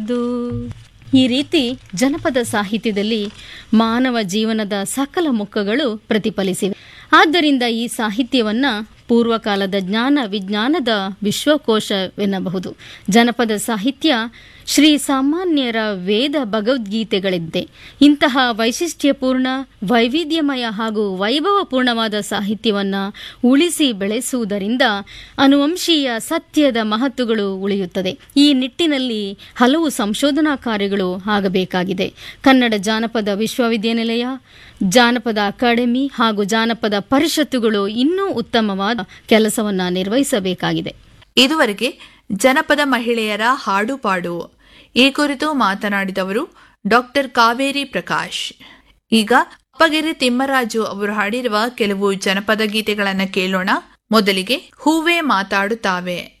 ಇದು ಈ ರೀತಿ ಜನಪದ ಸಾಹಿತ್ಯದಲ್ಲಿ ಮಾನವ ಜೀವನದ ಸಕಲ ಮುಖಗಳು ಪ್ರತಿಫಲಿಸಿವೆ ಆದ್ದರಿಂದ ಈ ಸಾಹಿತ್ಯವನ್ನ ಪೂರ್ವಕಾಲದ ಜ್ಞಾನ ವಿಜ್ಞಾನದ ವಿಶ್ವಕೋಶವೆನ್ನಬಹುದು ಜನಪದ ಸಾಹಿತ್ಯ ಶ್ರೀ ಸಾಮಾನ್ಯರ ವೇದ ಭಗವದ್ಗೀತೆಗಳಿದ್ದೆ ಇಂತಹ ವೈಶಿಷ್ಟ್ಯಪೂರ್ಣ ವೈವಿಧ್ಯಮಯ ಹಾಗೂ ವೈಭವಪೂರ್ಣವಾದ ಸಾಹಿತ್ಯವನ್ನ ಉಳಿಸಿ ಬೆಳೆಸುವುದರಿಂದ ಅನುವಂಶೀಯ ಸತ್ಯದ ಮಹತ್ವಗಳು ಉಳಿಯುತ್ತದೆ ಈ ನಿಟ್ಟಿನಲ್ಲಿ ಹಲವು ಸಂಶೋಧನಾ ಕಾರ್ಯಗಳು ಆಗಬೇಕಾಗಿದೆ ಕನ್ನಡ ಜಾನಪದ ವಿಶ್ವವಿದ್ಯಾನಿಲಯ ಜಾನಪದ ಅಕಾಡೆಮಿ ಹಾಗೂ ಜಾನಪದ ಪರಿಷತ್ತುಗಳು ಇನ್ನೂ ಉತ್ತಮವಾದ ಕೆಲಸವನ್ನ ನಿರ್ವಹಿಸಬೇಕಾಗಿದೆ ಇದುವರೆಗೆ ಜನಪದ ಮಹಿಳೆಯರ ಹಾಡುಪಾಡು ಈ ಕುರಿತು ಮಾತನಾಡಿದವರು ಡಾಕ್ಟರ್ ಕಾವೇರಿ ಪ್ರಕಾಶ್ ಈಗ ಅಪ್ಪಗೆರೆ ತಿಮ್ಮರಾಜು ಅವರು ಹಾಡಿರುವ ಕೆಲವು ಜನಪದ ಗೀತೆಗಳನ್ನು ಕೇಳೋಣ ಮೊದಲಿಗೆ ಹೂವೇ ಮಾತಾಡುತ್ತಾವೆ